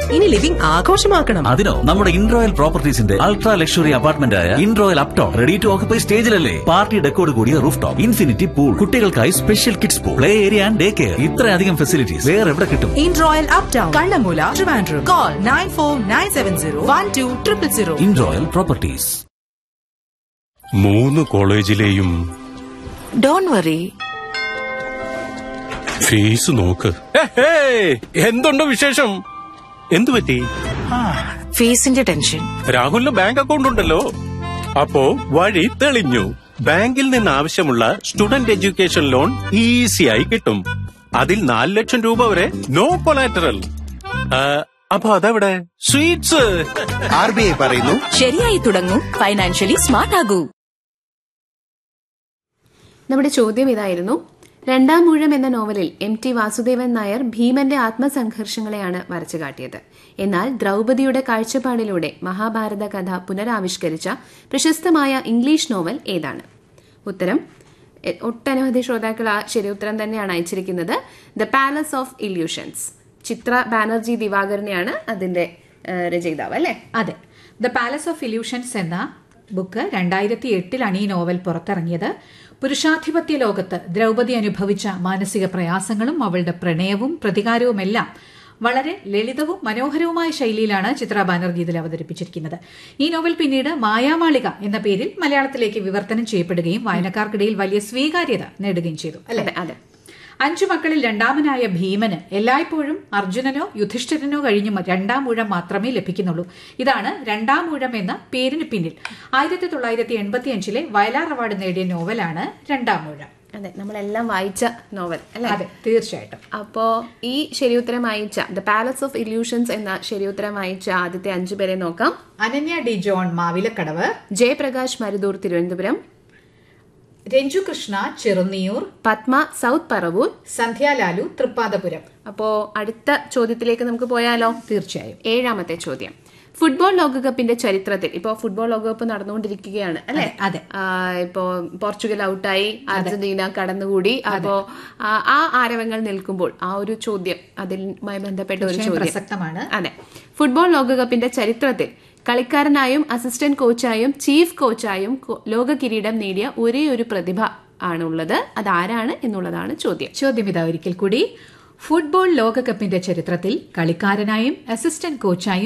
ഇനി ലിവിംഗ് ആഘോഷമാക്കണം അതിനോ നമ്മുടെ ഇൻറോയൽ പ്രോപ്പർട്ടീസിന്റെ അൾട്രാ ലക്ഷറി അപ്പാർട്ട്മെന്റ് ആയ Inroyal Uptown ready to occupy സ്റ്റേജിലല്ലേ പാർട്ടി ഡെക്കോട് കൂടിയ റൂഫ് ടോപ്പ് ഇൻഫിനിറ്റി പൂൾ കുട്ടികൾക്കായി special kids pool play area and day care ഇത്രയധികം ഫെസിലിറ്റീസ് വേറെ എവിടെ കിട്ടും Inroyal Uptown Kannammoola Trivandrum call nine four nine seven zero one two triple zero Inroyal Properties മൂന്ന് കോളേജിലെയും don't worry fees നോക്ക് എന്തുണ്ട് വിശേഷം എന്തു പറ്റി ഫീസിന്റെ ടെൻഷൻ രാഹുലിന് ബാങ്ക് അക്കൗണ്ട് ഉണ്ടല്ലോ അപ്പോ വഴി തെളിഞ്ഞു ബാങ്കിൽ നിന്ന് ആവശ്യമുള്ള സ്റ്റുഡന്റ് എഡ്യൂക്കേഷൻ ലോൺ ഈസിയായി കിട്ടും അതിൽ നാല് ലക്ഷം രൂപ വരെ നോ കൊലാറ്ററൽ അപ്പൊ അതെവിടെ സ്വീറ്റ്സ് ആർ ബി ഐ പറയുന്നു ശരിയായി തുടങ്ങൂ ഫൈനാൻഷ്യലി സ്മാർട്ട് ആകൂ നമ്മുടെ ചോദ്യം ഇതായിരുന്നു രണ്ടാം മൂഴം എന്ന നോവലിൽ എം ടി വാസുദേവൻ നായർ ഭീമന്റെ ആത്മസംഘർഷങ്ങളെയാണ് വരച്ചു കാട്ടിയത് എന്നാൽ ദ്രൗപദിയുടെ കാഴ്ചപ്പാടിലൂടെ മഹാഭാരത കഥ പുനരാവിഷ്കരിച്ച പ്രശസ്തമായ ഇംഗ്ലീഷ് നോവൽ ഏതാണ് ഉത്തരം എ- ഒട്ടനവധി ശ്രോതാക്കൾ ആ ശരി ഉത്തരം തന്നെയാണ് അയച്ചിരിക്കുന്നത് The Palace of Illusions Chitra Banerjee ദിവാകരനെയാണ് അതിന്റെ ഏഹ്, രചയിതാവ് അല്ലേ അതെ ദ പാലസ് ഓഫ് ഇല്യൂഷൻസ് എന്ന ബുക്ക് രണ്ടായിരത്തി എട്ടിലാണ് ഈ നോവൽ പുറത്തിറങ്ങിയത് പുരുഷാധിപത്യ ലോകത്ത് ദ്രൗപദി അനുഭവിച്ച മാനസിക പ്രയാസങ്ങളും അവളുടെ പ്രണയവും പ്രതികാരവുമെല്ലാം വളരെ ലളിതവും മനോഹരവുമായ ശൈലിയിലാണ് ചിത്ര ബാനർജി ഇതിൽ അവതരിപ്പിച്ചിരിക്കുന്നത് ഈ നോവൽ പിന്നീട് മായാമാളിക എന്ന പേരിൽ മലയാളത്തിലേക്ക് വിവർത്തനം ചെയ്യപ്പെടുകയും വായനക്കാർക്കിടയിൽ വലിയ സ്വീകാര്യത നേടുകയും ചെയ്തു അല്ലെ അതെ അതെ അഞ്ചു മക്കളിൽ രണ്ടാമനായ ഭീമന് എല്ലായ്പ്പോഴും അർജുനനോ യുധിഷ്ഠിരനോ കഴിഞ്ഞ് മ- രണ്ടാം ഊഴം മാത്രമേ ലഭിക്കുന്നുള്ളൂ ഇതാണ് രണ്ടാം ഊഴം എന്ന പേരിന് പിന്നിൽ ആയിരത്തി തൊള്ളായിരത്തി എൺപത്തി അഞ്ചിലെ വയലാർ അവാർഡ് നേടിയ നോവലാണ് രണ്ടാം ഊഴം അതെ നമ്മളെല്ലാം വായിച്ച നോവൽ അല്ലേ അതെ തീർച്ചയായിട്ടും അപ്പോ ഈ ശരിയുത്തരം അയച്ച ദ പാലസ് ഓഫ് ഇല്യൂഷൻസ് എന്ന ശരിയുത്തരം അയച്ച ആദ്യത്തെ അഞ്ചു പേരെ നോക്കാം Ananya D John Mavilakkadavu Jayaprakash Marudur Thiruvananthapuram Ranju Krishna Cherunniyur Padma south Paravur Sandhya Lalu Thrippadapuram അപ്പോ അടുത്ത ചോദ്യത്തിലേക്ക് നമുക്ക് പോയാലോ തീർച്ചയായും ഏഴാമത്തെ ചോദ്യം ഫുട്ബോൾ ലോകകപ്പിന്റെ ചരിത്രത്തിൽ ഇപ്പോ ഫുട്ബോൾ ലോകകപ്പ് നടന്നുകൊണ്ടിരിക്കുകയാണ് അല്ലെ അതെ. ഇപ്പോ പോർച്ചുഗൽ ഔട്ടായി അർജന്റീന കടന്നുകൂടി അപ്പോ ആ, ആ ആരവങ്ങൾ നിൽക്കുമ്പോൾ ആ ഒരു ചോദ്യം അതിലുമായി ബന്ധപ്പെട്ട ഒരു തീർച്ചയായും ചോദ്യം പ്രസക്തമാണ് അതെ ഫുട്ബോൾ ലോകകപ്പിന്റെ ചരിത്രത്തിൽ കളിക്കാരനായും അസിസ്റ്റന്റ് കോച്ചായും ചീഫ് കോച്ചായും കോ- ലോക കിരീടം നേടിയ ഒരേ ഒരു പ്രതിഭ ആണുള്ളത് അതാരാണ് എന്നുള്ളതാണ് ചോദ്യം ചോദ്യം ഇതാ ഒരിക്കൽ കൂടി ഫുട്ബോൾ ലോകകപ്പിന്റെ ചരിത്രത്തിൽ കളിക്കാരനായും അസിസ്റ്റന്റ് കോച്ചായും